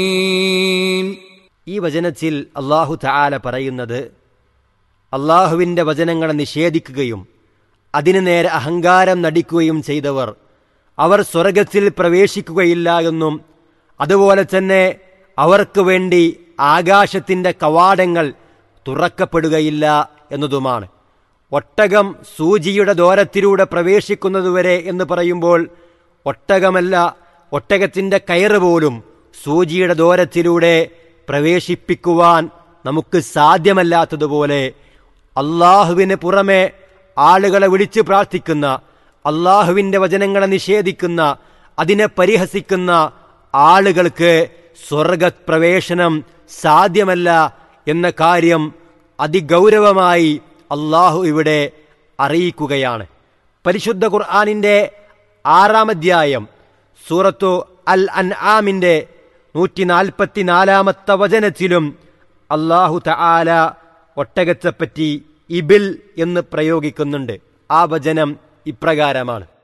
ഈ വചനത്തിൽ അള്ളാഹു തആല പറയുന്നത് അള്ളാഹുവിൻ്റെ വചനങ്ങളെ നിഷേധിക്കുകയും അതിനു നേരെ അഹങ്കാരം നടിക്കുകയും ചെയ്തവർ അവർ സ്വർഗത്തിൽ പ്രവേശിക്കുകയില്ല എന്നും അതുപോലെ തന്നെ അവർക്ക് വേണ്ടി ആകാശത്തിൻ്റെ കവാടങ്ങൾ തുറക്കപ്പെടുകയില്ല എന്നതുമാണ് ഒട്ടകം സൂചിയുടെ ദോരത്തിലൂടെ പ്രവേശിക്കുന്നതുവരെ എന്ന് പറയുമ്പോൾ ഒട്ടകമല്ല ഒട്ടകത്തിൻ്റെ കയറ് പോലും സൂചിയുടെ ദോരത്തിലൂടെ പ്രവേശിപ്പിക്കുവാൻ നമുക്ക് സാധ്യമല്ലാത്തതുപോലെ അള്ളാഹുവിന് പുറമെ ആളുകളെ വിളിച്ച് പ്രാർത്ഥിക്കുന്ന അള്ളാഹുവിൻ്റെ വചനങ്ങളെ നിഷേധിക്കുന്ന അതിനെ പരിഹസിക്കുന്ന ആളുകൾക്ക് സ്വർഗപ്രവേശനം സാധ്യമല്ല എന്ന കാര്യം അതിഗൗരവമായി അള്ളാഹു ഇവിടെ അറിയിക്കുകയാണ് പരിശുദ്ധ ഖുർആാനിൻ്റെ ആറാമധ്യായം സൂറത്തു അൽ അൻ ആമിൻ്റെ നൂറ്റി നാൽപ്പത്തിനാലാമത്തെ വചനത്തിലും അള്ളാഹു തആല ഒട്ടകത്തെപ്പറ്റി ഇബിൽ എന്ന് പ്രയോഗിക്കുന്നുണ്ട് ആ വചനം ഇപ്രകാരമാണ്